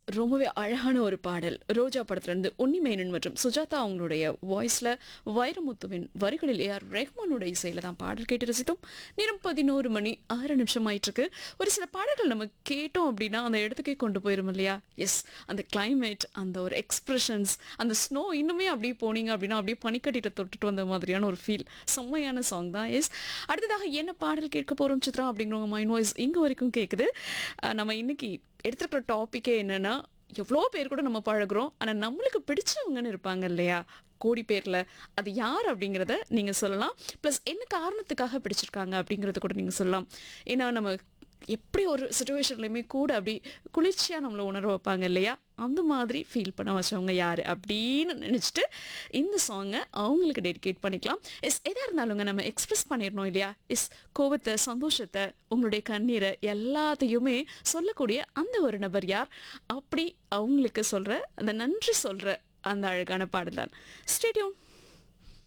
ரொம்பவே அழகான ஒரு பாடல் ரோஜா படத்திலிருந்து உன்னிமேனன் மற்றும் சுஜாதா அவங்களுடைய வாய்ஸ்ல வைரமுத்துவின் வரிகளில் ஏஆர் ரெஹ்மானோட இசையில தான் பாடல் கேட்டு ரசித்தோம் நேரம் பதினோரு மணி ஆறு நிமிஷம் ஆயிட்டு இருக்கு ஒரு சில பாடல்கள் நம்ம கேட்டோம் அப்படின்னா அந்த இடத்துக்கே கொண்டு போயிரும் இல்லையா எஸ் அந்த climate அந்த ஒரு எக்ஸ்பிரஷன்ஸ் அந்த ஸ்னோ இன்னுமே அப்படியே போனீங்க அப்படின்னா அப்படியே பனிக்கட்டிட்ட தொட்டுட்டு வந்த மாதிரியான ஒரு ஃபீல் செம்மையான சாங் தான் எஸ் அடுத்ததாக என்ன பாடல் கேட்க போறோம் சித்ரா அப்படிங்கிறவங்க மைண்ட் வாய்ஸ் இங்க வரைக்கும் கேட்குது அஹ் நம்ம இன்னைக்கு எடுத்துருக்கிற டாபிக்கே என்னன்னா எவ்வளோ பேர் கூட நம்ம பழகுறோம் ஆனால் நம்மளுக்கு பிடிச்சவங்கன்னு இருப்பாங்க இல்லையா கோடி பேரில் அது யார் அப்படிங்கிறத நீங்கள் சொல்லலாம் ப்ளஸ் என்ன காரணத்துக்காக பிடிச்சிருக்காங்க அப்படிங்கிறத கூட நீங்கள் சொல்லலாம் ஏன்னா நம்ம எப்படி ஒரு சுச்சுவேஷன்லையுமே கூட அப்படி குளிர்ச்சியாக நம்மளை உணர வைப்பாங்க இல்லையா அந்த மாதிரி ஃபீல் பண்ண வச்சவங்க யார் அப்படின்னு நினச்சிட்டு இந்த சாங்கை அவங்களுக்கு டெடிகேட் பண்ணிக்கலாம் எஸ் எதாக இருந்தாலுங்க நம்ம எக்ஸ்பிரஸ் பண்ணிடணும் இல்லையா எஸ் கோவத்தை சந்தோஷத்தை உங்களுடைய கண்ணீரை எல்லாத்தையுமே சொல்லக்கூடிய அந்த ஒரு நபர் யார் அப்படி அவங்களுக்கு சொல்கிற அந்த நன்றி சொல்கிற அந்த அழகான பாடல் தான் ஸ்டேடியம்